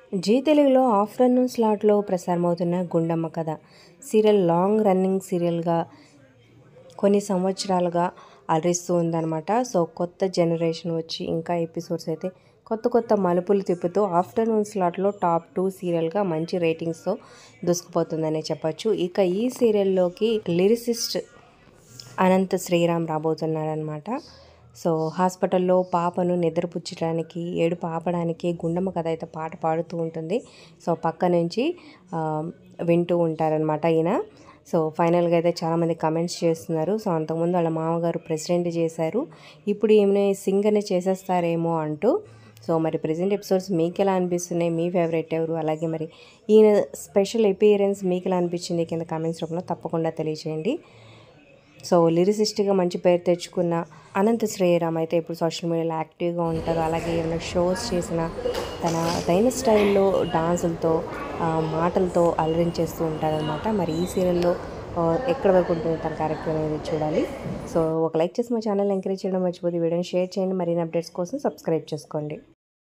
G తెలుగులో afternoon స్లాట్లో ప్రసారమవుతున్న Gundamma కథ serial long running సీరియల్గా కొన్ని సంవత్సరాలుగా అలరిస్తూ ఉందన్నమాట సో కొత్త జనరేషన్ వచ్చి ఇంకా ఎపిసోడ్స్ అయితే కొత్త కొత్త మలుపులు తిప్పుతూ ఆఫ్టర్నూన్ స్లాట్లో టాప్ టూ సీరియల్గా మంచి రేటింగ్స్తో దూసుకుపోతుందనే చెప్పొచ్చు ఇక ఈ సీరియల్లోకి లిరిసిస్ట్ అనంత శ్రీరామ్ రాబోతున్నారనమాట సో హాస్పిటల్లో పాపను నిద్రపుచ్చడానికి ఏడుపు ఆపడానికి గుండమ్మ కథ అయితే పాట పాడుతూ ఉంటుంది సో పక్క నుంచి ఆ, వింటూ ఉంటారనమాట ఈయన సో ఫైనల్గా అయితే చాలామంది కమెంట్స్ చేస్తున్నారు సో అంతకుముందు వాళ్ళ మామగారు ప్రెసిడెంట్ చేశారు ఇప్పుడు ఈమెని సింగర్ని చేసేస్తారేమో అంటూ సో మరి ప్రజెంట్ ఎపిసోడ్స్ మీకు ఎలా అనిపిస్తున్నాయి మీ ఫేవరెట్ ఎవరు అలాగే మరి ఈయన స్పెషల్ ఎపియరెన్స్ మీకు ఎలా అనిపించింది కింద కామెంట్స్ రూపంలో తప్పకుండా తెలియచేయండి సో లిరిసిస్ట్గా మంచి పేరు తెచ్చుకున్న అనంత శ్రేయరామ్ అయితే ఇప్పుడు సోషల్ మీడియాలో యాక్టివ్గా ఉంటారు అలాగే ఏమైనా షోస్ చేసిన తన దైన స్టైల్లో డాన్సులతో ఆ, మాటలతో అలరించేస్తూ ఉంటారనమాట మరి ఈ సీరియల్లో ఆ, ఎక్కడ వరకు ఉంటుంది తన క్యారెక్టర్ అనేది చూడాలి సో ఒక లైక్ చేసి మా ఛానల్ ఎంకరేజ్ చేయడం మర్చిపోతే వీడియోని షేర్ చేయండి మరిన్ని అప్డేట్స్ కోసం సబ్స్క్రైబ్ చేసుకోండి